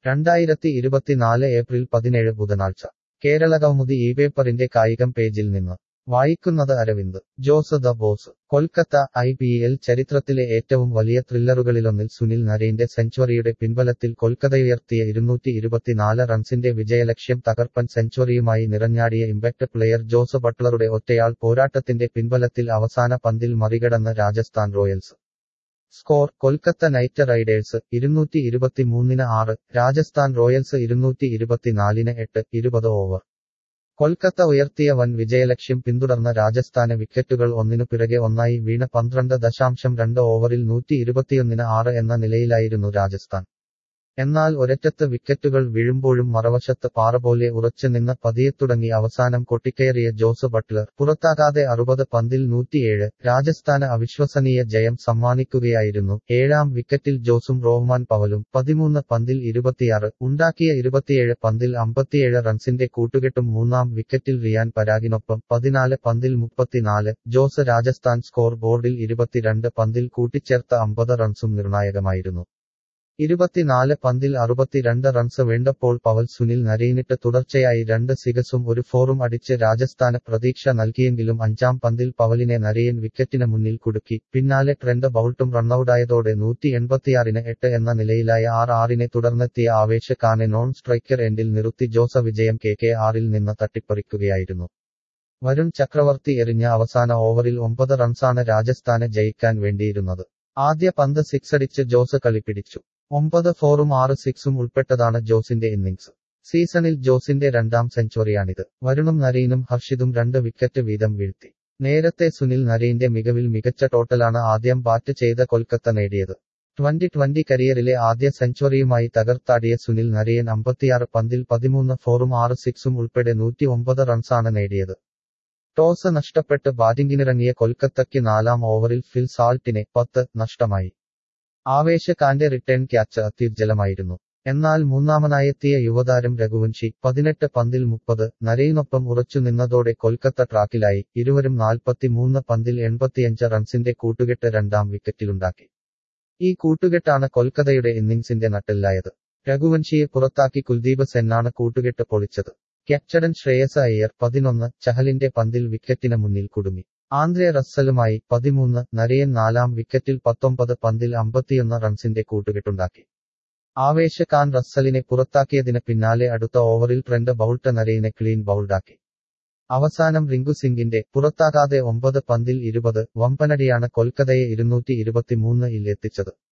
രണ്ടായിരത്തി ഇരുപത്തിനാല് ഏപ്രിൽ പതിനേഴ് ബുധനാഴ്ച കേരളകൗമുദി ഈ പേപ്പറിന്റെ കായികം പേജിൽ നിന്ന് വായിക്കുന്നത് Aravind Jose the boss Kolkata I P L ചരിത്രത്തിലെ ഏറ്റവും വലിയ ത്രില്ലറുകളിലൊന്നിൽ സുനിൽ നരേന്റെ സെഞ്ചുറിയുടെ പിൻബലത്തിൽ കൊൽക്കത്തയുയർത്തിയ ഇരുന്നൂറ്റി ഇരുപത്തിനാല് റൺസിന്റെ വിജയലക്ഷ്യം തകർപ്പൻ സെഞ്ചുറിയുമായി നിറഞ്ഞാടിയ ഇമ്പാക്ട് പ്ലെയർ ജോസ് ബട്ട്ലറുടെ ഒറ്റയാൾ പോരാട്ടത്തിന്റെ പിൻബലത്തിൽ അവസാന പന്തിൽ മറികടന്ന് Rajasthan Royals score Kolkata Knight Riders ഇരുന്നൂറ്റി ഇരുപത്തിമൂന്നിന് ആറ് രാജസ്ഥാൻ റോയൽസ് ഇരുന്നൂറ്റി ഇരുപത്തിനാലിന് എട്ട് ഇരുപത് ഓവർ കൊൽക്കത്ത ഉയർത്തിയ വൻ വിജയലക്ഷ്യം പിന്തുടർന്ന രാജസ്ഥാന് വിക്കറ്റുകൾ ഒന്നിനു പിറകെ ഒന്നായി വീണ പന്ത്രണ്ട് ദശാംശം രണ്ട് ഓവറിൽ നൂറ്റി ഇരുപത്തിയൊന്നിന് ആറ് എന്ന നിലയിലായിരുന്നു രാജസ്ഥാൻ എന്നാൽ ഒരറ്റത്ത് വിക്കറ്റുകൾ വീഴുമ്പോഴും മറവശത്ത് പാറ പോലെ ഉറച്ചു നിന്ന് പതിയെത്തുടങ്ങി അവസാനം കൊട്ടിക്കയറിയ ജോസ് ബട്ട്ലർ പുറത്താകാതെ അറുപത് പന്തിൽ നൂറ്റിയേഴ് രാജസ്ഥാന് അവിശ്വസനീയ ജയം സമ്മാനിക്കുകയായിരുന്നു ഏഴാം വിക്കറ്റിൽ ജോസും റോഹ്മാൻ പവലും പതിമൂന്ന് പന്തിൽ ഇരുപത്തിയാറ് ഉണ്ടാക്കിയ ഇരുപത്തിയേഴ് പന്തിൽ അമ്പത്തിയേഴ് റൺസിന്റെ കൂട്ടുകെട്ടും മൂന്നാം വിക്കറ്റിൽ റിയാൻ പരാഗിനൊപ്പം പതിനാല് പന്തിൽ മുപ്പത്തിനാല് ജോസ് രാജസ്ഥാൻ സ്കോർ ബോർഡിൽ ഇരുപത്തിരണ്ട് പന്തിൽ കൂട്ടിച്ചേർത്ത അമ്പത് റൺസും നിർണായകമായിരുന്നു ഇരുപത്തിനാല് പന്തിൽ അറുപത്തിരണ്ട് റൺസ് വേണ്ടപ്പോൾ പവൽ സുനിൽ നരേനിട്ട് തുടർച്ചയായി രണ്ട് സിഗസും ഒരു ഫോറും അടിച്ച് രാജസ്ഥാന് പ്രതീക്ഷ നൽകിയെങ്കിലും അഞ്ചാം പന്തിൽ പവലിനെ നരയൻ വിക്കറ്റിന് മുന്നിൽ കുടുക്കി പിന്നാലെ ട്രെൻഡ് ബൌൾട്ടും റണ്ണൌട്ടായതോടെ നൂറ്റി എൺപത്തിയാറിന് എട്ട് എന്ന നിലയിലായ ആർ ആറിനെ തുടർന്നെത്തിയ ആവേശ ഖാനെ നോൺ സ്ട്രൈക്കർ എൻഡിൽ നിർത്തി ജോസ വിജയം കെ കെ ആറിൽ നിന്ന് തട്ടിപ്പറിക്കുകയായിരുന്നു വരുൺ ചക്രവർത്തി എറിഞ്ഞ അവസാന ഓവറിൽ ഒമ്പത് റൺസാണ് രാജസ്ഥാന് ജയിക്കാൻ വേണ്ടിയിരുന്നത് ആദ്യ പന്ത് സിക്സടിച്ച് ജോസ് കളിപ്പിടിച്ചു ഒമ്പത് ഫോറും ആറ് സിക്സും ഉൾപ്പെട്ടതാണ് ജോസിന്റെ ഇന്നിംഗ്സ് സീസണിൽ ജോസിന്റെ രണ്ടാം സെഞ്ചുറിയാണിത് വരുണും നരീനും ഹർഷിതും രണ്ട് വിക്കറ്റ് വീതം വീഴ്ത്തി നേരത്തെ സുനിൽ നരേന്റെ മികവിൽ മികച്ച ടോട്ടലാണ് ആദ്യം ബാറ്റ് ചെയ്ത കൊൽക്കത്ത നേടിയത് ട്വന്റി ട്വന്റി കരിയറിലെ ആദ്യ സെഞ്ചുറിയുമായി തകർത്താടിയ സുനിൽ നരയൻ അമ്പത്തിയാറ് പന്തിൽ പതിമൂന്ന് ഫോറും ആറ് സിക്സും ഉൾപ്പെടെ നൂറ്റി ഒമ്പത് റൺസാണ് നേടിയത് ടോസ് നഷ്ടപ്പെട്ട് ബാറ്റിംഗിനിറങ്ങിയ കൊൽക്കത്തയ്ക്ക് നാലാം ഓവറിൽ ഫിൽ സാൾട്ടിനെ പത്ത് നഷ്ടമായി ആവേശ ഖാന്റെ റിട്ടേൺ ക്യാച്ച് അത്യുജ്ജലമായിരുന്നു എന്നാൽ മൂന്നാമനായെത്തിയ യുവതാരം രഘുവൻഷി പതിനെട്ട് പന്തിൽ മുപ്പത് നരയിനൊപ്പം ഉറച്ചു നിന്നതോടെ കൊൽക്കത്ത ട്രാക്കിലായി ഇരുവരും നാൽപ്പത്തിമൂന്ന് പന്തിൽ എൺപത്തിയഞ്ച് റൺസിന്റെ കൂട്ടുകെട്ട് രണ്ടാം വിക്കറ്റിലുണ്ടാക്കി ഈ കൂട്ടുകെട്ടാണ് കൊൽക്കത്തയുടെ ഇന്നിംഗ്സിന്റെ നട്ടെല്ലായത് രഘുവൻഷിയെ പുറത്താക്കി കുൽദീപ് സെന്നാണ് കൂട്ടുകെട്ട് പൊളിച്ചത് ക്യാപ്റ്റൻ ശ്രേയസ് അയ്യർ പതിനൊന്ന് ചഹലിന്റെ പന്തിൽ വിക്കറ്റിന് മുന്നിൽ കുടുങ്ങി ആന്ദ്രെ റസ്സലുമായി പതിമൂന്ന് നരയൻ നാലാം വിക്കറ്റിൽ പത്തൊമ്പത് പന്തിൽ അമ്പത്തിയൊന്ന് റൺസിന്റെ കൂട്ടുകെട്ടുണ്ടാക്കി ആവേശ ഖാൻ റസ്സലിനെ പുറത്താക്കിയതിന് പിന്നാലെ അടുത്ത ഓവറിൽ ട്രെൻഡ് ബൌൾട്ട് നരയിനെ ക്ലീൻ ബൌൾഡാക്കി അവസാനം റിങ്കു സിംഗിന്റെ പുറത്താകാതെ ഒമ്പത് പന്തിൽ ഇരുപത് വമ്പനടിയാണ് കൊൽക്കത്തയെ ഇരുന്നൂറ്റി ഇരുപത്തിമൂന്ന് ഇൽ എത്തിച്ചത്